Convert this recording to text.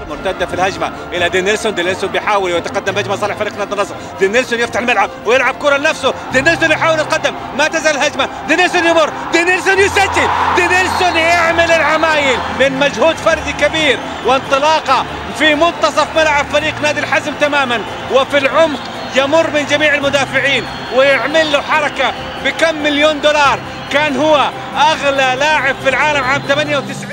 مرتده في الهجمه الى دي نيلسون دي نيلسون بيحاول يتقدم بهجمه صالح فريق نادي النصر دي نيلسون يفتح الملعب ويلعب كره لنفسه دي نيلسون يحاول يتقدم ما تزال الهجمه دي نيلسون يمر دي نيلسون يسجل دي نيلسون يعمل العمايل من مجهود فردي كبير وانطلاقه في منتصف ملعب فريق نادي الحزم تماما وفي العمق يمر من جميع المدافعين ويعمل له حركه بكم مليون دولار كان هو اغلى لاعب في العالم عام 98